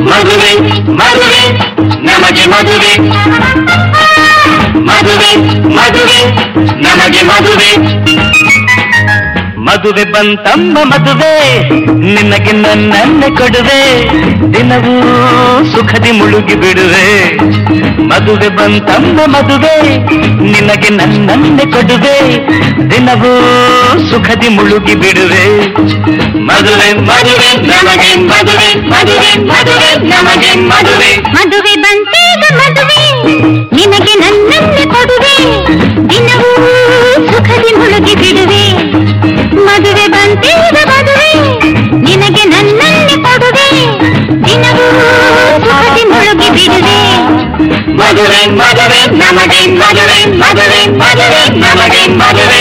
ಮದುವೆ ಮದುವೆ ನಮಗೆ ಮದುವೆ ಮದುವೆ ಮದುವೆ ನಮಗೆ ಮದುವೆ ಮದುವೆ ಬಂತಮ್ಮ ಮದುವೆ ನಿನಗೆ ನನ್ನನ್ನೇ ಕೊಡುವೆ ದಿನವೂ ಸುಖದಿ ಮುಳುಗಿ ಬಿಡುವೆ ಮದುವೆ ಬಂತಮ್ಮ ಮದುವೆ ನಿನಗೆ ನನ್ನನ್ನೇ ಕೊಡುವೆ ದಿನವೂ ಸುಖದಿ ಮುಳುಗಿ ಬಿಡುವೆ ಮದುವೆ ಮದುವೆ ನಮಗೆ ಮದುವೆ ಮದುವೆ ಮದುವೆ ನಮಗೆ ಮದುವೆ ಮದುವೆ ಬಂತೇಗ ಮದುವೆ ನಿನಗೆ ನನ್ನನ್ನೇ ಕೊಡುವೆ ದಿನವೂ ಸುಖದಿ ಮುಳುಗಿ ಬಿಡುವೆ ಮದುವೆ ಬಂತೇಗ ಮದುವೆ ನಿನಗೆ ನನ್ನನ್ನೇ ಕೊಡುವೆ ದಿನವೂ ಸುಖದಿ ಮುಳುಗಿ ಬಿಡುವೆ ಮದುವೆ ಮದುವೆ ನಮಗೆ ಮದುವೆ ಮದುವೆ ಮದುವೆ ನಮಗೆ ಮದುವೆ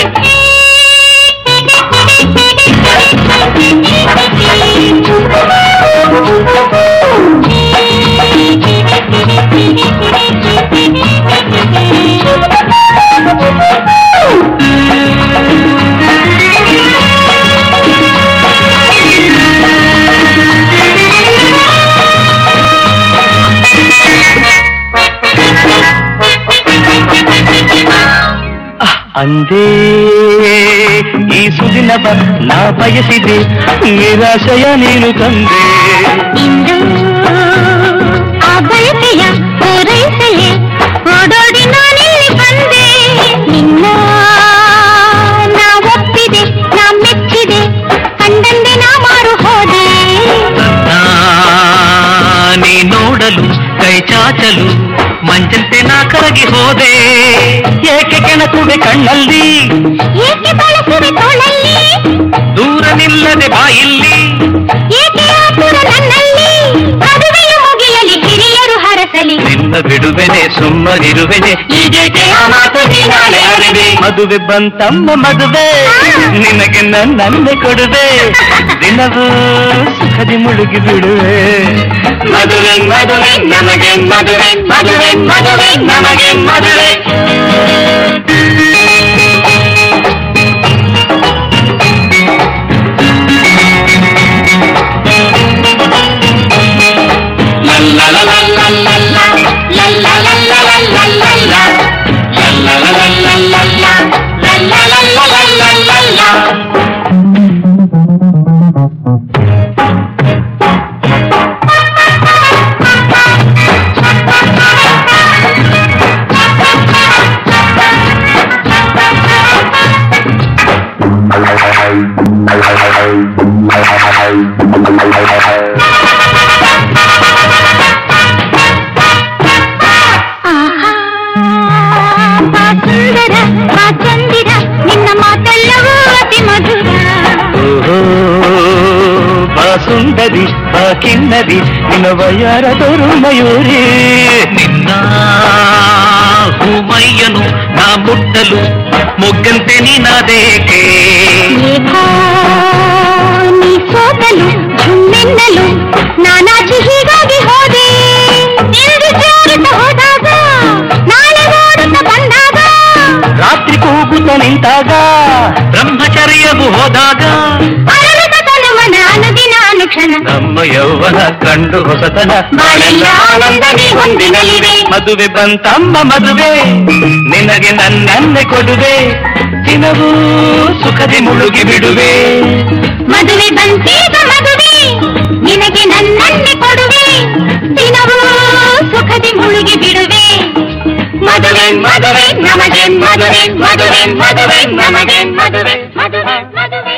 ಅಂದೇ ಈ ಸುದಿನವ ನಾ ಬಯಸಿದೆ ನಿರಾಶಯ ನೀನು ತಂದೆ ಇಂದು ಆ ಬಯಕೆಯ ಪೂರೈಸಲೇ ಓಡೋಡಿ ನಾನಿಲ್ಲಿ ಬಂದೆ ನಿನ್ನ ನಾ ಒಪ್ಪಿದೆ ನಾ ಮೆಚ್ಚಿದೆ ಕಂಡಂದೆ ನಾ ಮಾರು ಹೋದೆ ನಾ ನೀ ನೋಡಲು ಕೈ ಚಾಚಲು ಮಂಚಂತೆ ನಾ ಕರಗಿ ಹೋದೆ ಏಕೆ ಕೆಣಕುವೆ ಕಣ್ಣಲ್ಲಿ ಏಕೆ ಬಳಸುವೆ ತೋಳಲ್ಲಿ ದೂರ ನಿಲ್ಲದೆ ಬಾಯಿಲ್ಲಿ ಏಕೆ ಆತುರ ನನ್ನಲ್ಲಿ ಮದುವೆಯು ಮುಗಿಯಲಿ ಕಿರಿಯರು ಹರಸಲಿ ನಿನ್ನ ಬಿಡುವೆನೆ ಸುಮ್ಮನಿರುವೆನೆ ಈಗೇಕೆ ಆ ಮಾತು ನೀ ನಾಳೆ ಅರಿವೆ ಮದುವೆ ಬಂತಮ್ಮ ಮದುವೆ ನಿನಗೆ ನನ್ನೇ ಕೊಡುವೆ ದಿನವೂ ಸುಖದಿ ಮುಳುಗಿ ಬಿಡುವೆ ಮದುವೆ ಮದುವೆ ನಮಗೆ ಮದುವೆ ಮದುವೆ ಮದುವೆ ನಮಗೆ ಮದುವೆ ಆಹಾ, ಬಾ ಸುಂದರ ಬಾ ಚಂದಿರ ನಿನ್ನ ಮಾತೆಲ್ಲವೂ ಅತಿ ಮಧುರ ಓಹೋ ಬಾ ಸುಂದರಿ ಬಾ ಕಿನ್ನರಿ ನಿನ್ನ ವಯ್ಯಾರದರು ಮಯೂರಿ ನಿನ್ನ ಹೂಮಯ್ಯನು ನಾ ಮುಟ್ಟಲು ಮೊಗ್ಗಂತೆ ನೀನಾದೇಕೆ ಏಕೋ ನೀ ಸೋತಲು ಸುಮ್ಮೆನ್ನಲು ನಾನಾಚಿ ಹೀಗಾಗಿ ಹೋದೆ ಇಂದು ಜಾರುತ್ತ ಹೋದಾಗ ನಾಳೆ ಓಡುತ್ತ ಬಂದಾಗ ರಾತ್ರಿ ಕೂಗುತ್ತ ನಿಂತಾಗ ಬ್ರಹ್ಮಚರ್ಯವು ಹೋದಾಗ ಅರಳುತ್ತ ತನುವನ ಅನುದಿನ ಅನುಕ್ಷಣ ನಮ್ಮ ಯೌವನ ಕಂಡು ಹೊಸತನ ಬಾಳೆಲ್ಲ ಆನಂದವೇ ಹೊಂದಿನಲಿವೆ ಮದುವೆ ಬಂತಮ್ಮ ಮದುವೆ ನಿನಗೆ ನನ್ನನ್ನೇ ಕೊಡುವೆ ದಿನವೂ ಸುಖದಿ ಮುಳುಗಿ ಬಿಡುವೆ ಮದುವೆ ಬಂತೀಗ ಮದುವೆ ನಿನಗೆ ನನ್ನನ್ನೇ ಕೊಡುವೆ ದಿನವೂ ಸುಖದಿ ಮುಳುಗಿ ಬಿಡುವೆ ಮದುವೆ ಮದುವೆ ನಮಗೆ ಮದುವೆ ಮದುವೆ ಮದುವೆ ನಮಗೆ ಮದುವೆ ಮದುವೆ ಮದುವೆ